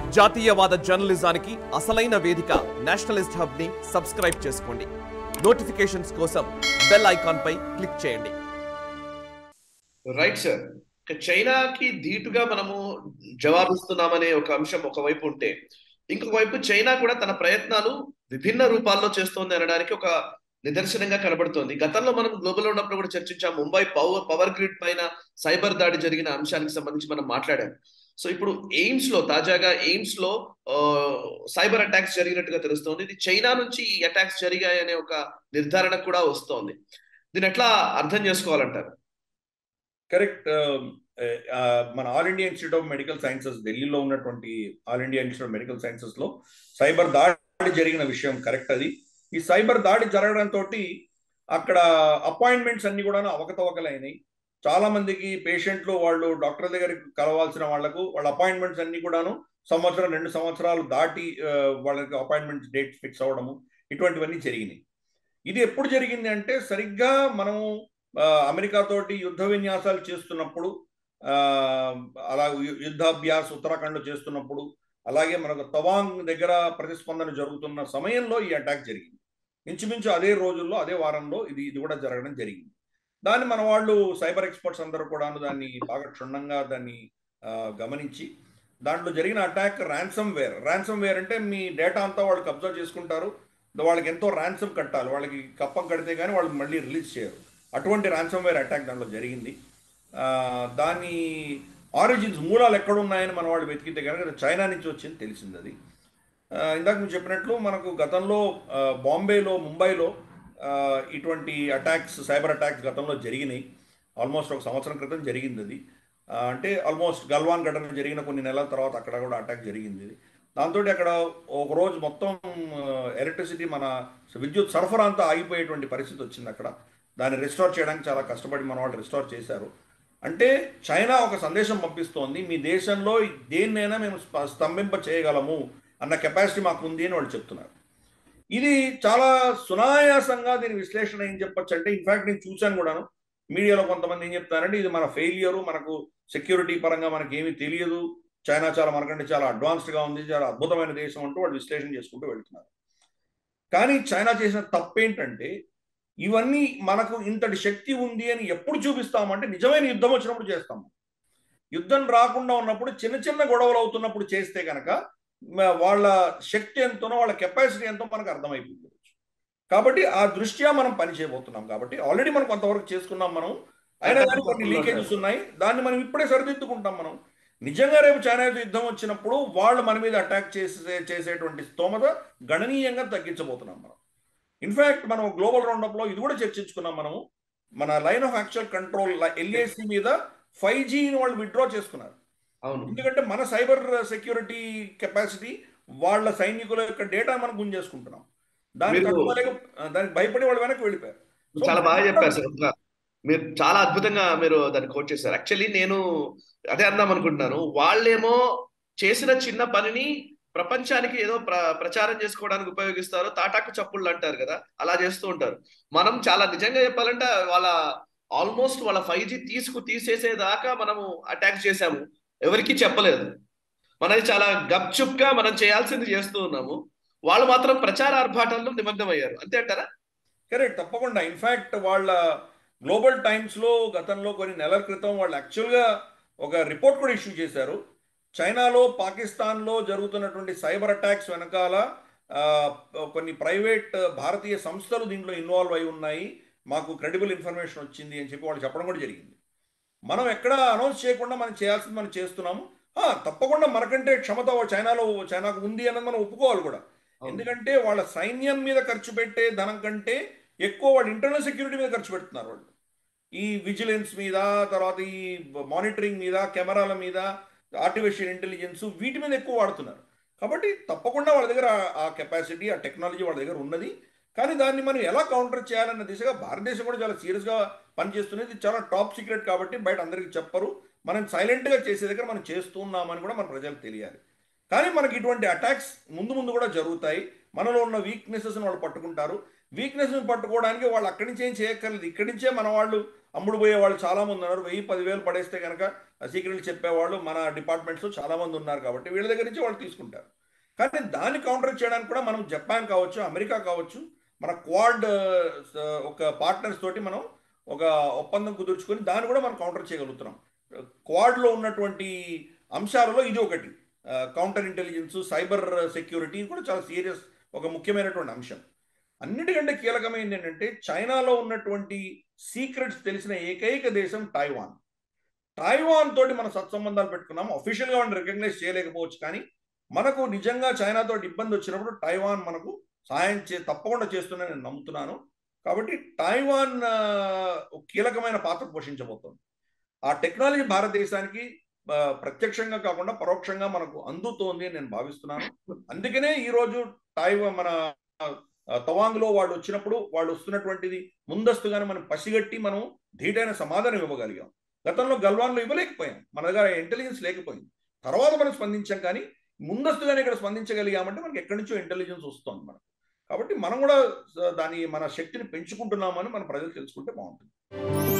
జాతీయవాద జర్నలిజానికి అసలైన వేదిక నేషనలిస్ట్ హబ్ ని సబ్స్క్రైబ్ చేసుకోండి నోటిఫికేషన్స్ కోసం బెల్ ఐకాన్ పై క్లిక్ చేయండి రైట్ సార్ ఇక చైనాకి ధీటుగా మనము జవాబిస్తున్నామనే ఒక అంశం ఒకవైపు ఉంటే ఇంకొక వైపు చైనా కూడా తన ప్రయత్నాలు విభిన్న రూపాల్లో చేస్తోంది అనడానికి ఒక నిదర్శనంగా కనబడుతోంది గతంలో మనం గ్లోబల్ ఉన్నప్పుడు కూడా చర్చించాం ముంబై పవర్ పవర్ గ్రిడ్ పైన సైబర్ దాడి జరిగిన అంశానికి సంబంధించి మనం మాట్లాడాం సో ఇప్పుడు ఎయిమ్స్ లో తాజాగా ఎయిమ్స్ లో సైబర్ అటాక్స్ జరిగినట్టుగా తెలుస్తోంది ఇది చైనా నుంచి ఈ అటాక్స్ జరిగాయనే ఒక నిర్ధారణ కూడా వస్తోంది దీన్ని ఎట్లా అర్థం చేసుకోవాలంటారు కరెక్ట్ మన All India Institute of Medical Sciences ఢిల్లీలో ఉన్నటువంటి All India Institute of Medical Sciences లో సైబర్ దాడి జరిగిన విషయం కరెక్ట్ అది ఈ సైబర్ దాడి జరగడంతో అక్కడ అపాయింట్మెంట్స్ అన్ని కూడా అవకతవకలైనాయి చాలా మందికి పేషెంట్లు వాళ్ళు డాక్టర్ దగ్గరికి కలవాల్సిన వాళ్లకు వాళ్ళ అపాయింట్మెంట్స్ అన్ని కూడాను సంవత్సరం రెండు సంవత్సరాలు దాటి వాళ్ళకి అపాయింట్మెంట్స్ డేట్ ఫిక్స్ అవ్వడము ఇటువంటివన్నీ జరిగినాయి ఇది ఎప్పుడు జరిగింది అంటే సరిగ్గా మనము అమెరికా తోటి యుద్ధ విన్యాసాలు చేస్తున్నప్పుడు అలా యుద్ధాభ్యాస్ ఉత్తరాఖండ్ చేస్తున్నప్పుడు అలాగే మనకు తవాంగ్ దగ్గర ప్రతిస్పందన జరుగుతున్న సమయంలో ఈ అటాక్ జరిగింది ఇంచుమించు అదే రోజుల్లో అదే వారంలో ఇది ఇది కూడా జరగడం జరిగింది దాన్ని మన వాళ్ళు సైబర్ ఎక్స్పర్ట్స్ అందరూ కూడా దాన్ని బాగా క్షుణ్ణంగా దాన్ని గమనించి దాంట్లో జరిగిన attack ransomware ransomware అంటే మీ డేటా అంతా వాళ్ళు కబ్జా చేసుకుంటారు వాళ్ళకి ఎంతో ర్యాన్సమ్ కట్టాలి వాళ్ళకి కప్పం కడితే కానీ వాళ్ళు మళ్ళీ రిలీజ్ చేయరు అటువంటి ర్యాన్సమ్ వేర్ అటాక్ దాంట్లో జరిగింది దాని ఆరిజిన్స్ మూలాలు ఎక్కడున్నాయని మన వాళ్ళు వెతికితే కనుక చైనా నుంచి వచ్చింది తెలిసింది అది ఇందాక మీరు చెప్పినట్లు మనకు గతంలో బాంబేలో ముంబైలో ఇటువంటి అటాక్స్ సైబర్ అటాక్స్ గతంలో జరిగినాయి ఆల్మోస్ట్ ఒక సంవత్సరం క్రితం జరిగింది అది అంటే ఆల్మోస్ట్ గల్వాన్ ఘటన జరిగిన కొన్ని నెలల తర్వాత అక్కడ కూడా అటాక్ జరిగింది దాంతో అక్కడ ఒక రోజు మొత్తం ఎలక్ట్రిసిటీ మన విద్యుత్ సరఫరా అంతా ఆగిపోయేటువంటి పరిస్థితి వచ్చింది అక్కడ దాన్ని రిస్టోర్ చేయడానికి చాలా కష్టపడి మన వాళ్ళు రిస్టోర్ చేశారు అంటే చైనా ఒక సందేశం పంపిస్తోంది మీ దేశంలో దేన్నైనా మేము స్తంభింప చేయగలము అన్న కెపాసిటీ మాకు ఉంది అని వాళ్ళు చెప్తున్నారు ఇది చాలా సునాయాసంగా దీని విశ్లేషణ ఏం చెప్పొచ్చు అంటే ఇన్ఫాక్ట్ నేను చూశాను కూడాను మీడియాలో కొంతమంది ఏం చెప్తారంటే ఇది మన ఫెయిలియరు మనకు సెక్యూరిటీ పరంగా మనకి ఏమీ తెలియదు చైనా చాలా మనకంటే చాలా అడ్వాన్స్డ్గా ఉంది చాలా అద్భుతమైన దేశం అంటూ వాళ్ళు విశ్లేషణ చేసుకుంటూ వెళ్తున్నారు కానీ చైనా చేసిన తప్పేంటంటే ఇవన్నీ మనకు ఇంతటి శక్తి ఉంది అని ఎప్పుడు చూపిస్తామంటే నిజమైన యుద్ధం వచ్చినప్పుడు చేస్తాము యుద్ధం రాకుండా ఉన్నప్పుడు చిన్న చిన్న గొడవలు అవుతున్నప్పుడు చేస్తే కనుక వాళ్ళ శక్తి ఎంతనో వాళ్ళ కెపాసిటీ ఎంతో మనకు అర్థమైపోతుంది కాబట్టి ఆ దృష్ట్యా మనం పని చేయబోతున్నాం కాబట్టి ఆల్రెడీ మనం కొంతవరకు చేసుకున్నాం మనం అయినా కానీ కొన్ని లీకేజెస్ ఉన్నాయి దాన్ని మనం ఇప్పుడే సరిదిద్దుకుంటాం మనం నిజంగా రేపు చైనా యుద్ధం వచ్చినప్పుడు వాళ్ళు మన మీద అటాక్ చేసే చేసేటువంటి స్తోమత గణనీయంగా తగ్గించబోతున్నాం మనం ఇన్ఫాక్ట్ మనం గ్లోబల్ రౌండప్లో ఇది కూడా చర్చించుకున్నాం మనము మన line of actual control LAC మీద ఫైవ్ జీని వాళ్ళు విత్డ్రా చేసుకున్నారు అవును ఎందుకంటే మన సైబర్ సెక్యూరిటీ కెపాసిటీ వాళ్ళ సైనికుల యొక్క డేటా మనం గుంజేసుకుంటున్నాం దానికి దానికి భయపడి వాళ్ళు వెనక్కి వెళ్ళిపోయారు చాలా బాగా చెప్పారు సార్ మీరు చాలా అద్భుతంగా మీరు దాన్ని కోట్ చేశారు యాక్చువల్లీ నేను అదే అందాం అనుకుంటున్నాను వాళ్ళేమో చేసిన చిన్న పనిని ప్రపంచానికి ఏదో ప్ర ప్రచారం చేసుకోవడానికి ఉపయోగిస్తారు తాటాకు చప్పుళ్ళు అంటారు కదా అలా చేస్తూ ఉంటారు మనం చాలా నిజంగా చెప్పాలంటే వాళ్ళ ఆల్మోస్ట్ వాళ్ళ ఫైవ్ జీ తీసుకు తీసేసేదాకా మనము అటాక్ చేశాము ఎవరికి చెప్పలేదు మనది చాలా గప్చుప్ గా మనం చేయాల్సింది చేస్తూ ఉన్నాము వాళ్ళు మాత్రం ప్రచార ఆర్భాటాల్లో నిమగ్నమయ్యారు అంతే అంటారా కరెక్ట్ తప్పకుండా ఇన్ఫాక్ట్ వాళ్ళ గ్లోబల్ టైమ్స్ లో గతంలో కొన్ని నెలల క్రితం వాళ్ళు యాక్చువల్గా ఒక రిపోర్ట్ కూడా ఇష్యూ చేశారు చైనాలో పాకిస్తాన్లో జరుగుతున్నటువంటి సైబర్ అటాక్స్ వెనకాల కొన్ని ప్రైవేట్ భారతీయ సంస్థలు దీంట్లో ఇన్వాల్వ్ అయి ఉన్నాయి మాకు క్రెడిబుల్ ఇన్ఫర్మేషన్ వచ్చింది అని చెప్పి వాళ్ళు చెప్పడం కూడా జరిగింది మనం ఎక్కడ అనౌన్స్ చేయకుండా మనం చేయాల్సింది మనం చేస్తున్నాము తప్పకుండా మనకంటే క్షమత చైనాలో చైనాకు ఉంది అన్నది మనం ఒప్పుకోవాలి కూడా ఎందుకంటే వాళ్ళ సైన్యం మీద ఖర్చు పెట్టే ధనం కంటే ఎక్కువ వాళ్ళు ఇంటర్నల్ సెక్యూరిటీ మీద ఖర్చు పెడుతున్నారు వాళ్ళు ఈ విజిలెన్స్ మీద తర్వాత ఈ మానిటరింగ్ మీద కెమెరాల మీద ఆర్టిఫిషియల్ ఇంటెలిజెన్స్ వీటి మీద ఎక్కువ వాడుతున్నారు కాబట్టి తప్పకుండా వాళ్ళ దగ్గర ఆ కెపాసిటీ ఆ టెక్నాలజీ వాళ్ళ దగ్గర ఉన్నది కానీ దాన్ని మనం ఎలా కౌంటర్ చేయాలన్న దిశగా భారతదేశం కూడా చాలా సీరియస్గా పనిచేస్తున్నది చాలా టాప్ సీక్రెట్ కాబట్టి బయట అందరికీ చెప్పరు మనం సైలెంట్గా చేసే దగ్గర మనం చేస్తున్నామని కూడా మన ప్రజలకు తెలియాలి కానీ మనకి ఇటువంటి అటాక్స్ ముందు ముందు కూడా జరుగుతాయి మనలో ఉన్న వీక్నెసెస్ని వాళ్ళు పట్టుకుంటారు వీక్నెస్ పట్టుకోవడానికి వాళ్ళు అక్కడి నుంచి ఏం చేయక్కర్లేదు ఇక్కడి నుంచే మన వాళ్ళు అమ్ముడు పోయే వాళ్ళు చాలా మంది ఉన్నారు వెయ్యి పదివేలు పడేస్తే కనుక సీక్రెట్లు చెప్పేవాళ్ళు మన డిపార్ట్మెంట్స్ చాలా మంది ఉన్నారు కాబట్టి వీళ్ళ దగ్గర నుంచి వాళ్ళు తీసుకుంటారు కానీ దాన్ని కౌంటర్ చేయడానికి కూడా మనం జపాన్ కావచ్చు అమెరికా కావచ్చు మన క్వాడ్ ఒక పార్ట్నర్స్ తోటి మనం ఒక ఒప్పందం కుదుర్చుకొని దాన్ని కూడా మనం కౌంటర్ చేయగలుగుతున్నాం క్వాడ్లో ఉన్నటువంటి అంశాలలో ఇది ఒకటి కౌంటర్ ఇంటెలిజెన్స్ సైబర్ సెక్యూరిటీ కూడా చాలా సీరియస్ ఒక ముఖ్యమైనటువంటి అంశం అన్నిటికంటే కీలకమైనది ఏంటంటే చైనాలో ఉన్నటువంటి సీక్రెట్స్ తెలిసిన ఏకైక దేశం టైవాన్ టైవాన్ తోటి మనం సత్సంబంధాలు పెట్టుకున్నాం అఫీషియల్గా వాడిని రికగ్నైజ్ చేయలేకపోవచ్చు కానీ మనకు నిజంగా చైనాతో ఇబ్బంది వచ్చినప్పుడు టైవాన్ మనకు సహాయం చే తప్పకుండా చేస్తుందని నేను నమ్ముతున్నాను కాబట్టి టైవాన్ ఆ, ఒక కీలకమైన పాత్ర పోషించబోతోంది ఆ టెక్నాలజీ భారతదేశానికి ఆ, ప్రత్యక్షంగా కాకుండా పరోక్షంగా మనకు అందుతోంది అని నేను భావిస్తున్నాను అందుకనే ఈ రోజు టైవాన్ మన ఆ, తవాంగ్లో వాళ్ళు వచ్చినప్పుడు వాళ్ళు వస్తున్నటువంటిది ముందస్తుగానే మనం పసిగట్టి మనం ధీటైన సమాధానం ఇవ్వగలిగాం గతంలో గల్వాన్లో ఇవ్వలేకపోయాం మన దగ్గర ఇంటెలిజెన్స్ లేకపోయింది తర్వాత మనం స్పందించాం కానీ ముందస్తుగానే ఇక్కడ స్పందించగలిగామంటే మనకి ఎక్కడి నుంచో ఇంటెలిజెన్స్ వస్తుంది మనకు కాబట్టి మనం కూడా దాని మన శక్తిని పెంచుకుంటున్నామని మన ప్రజలు తెలుసుకుంటే బాగుంటుంది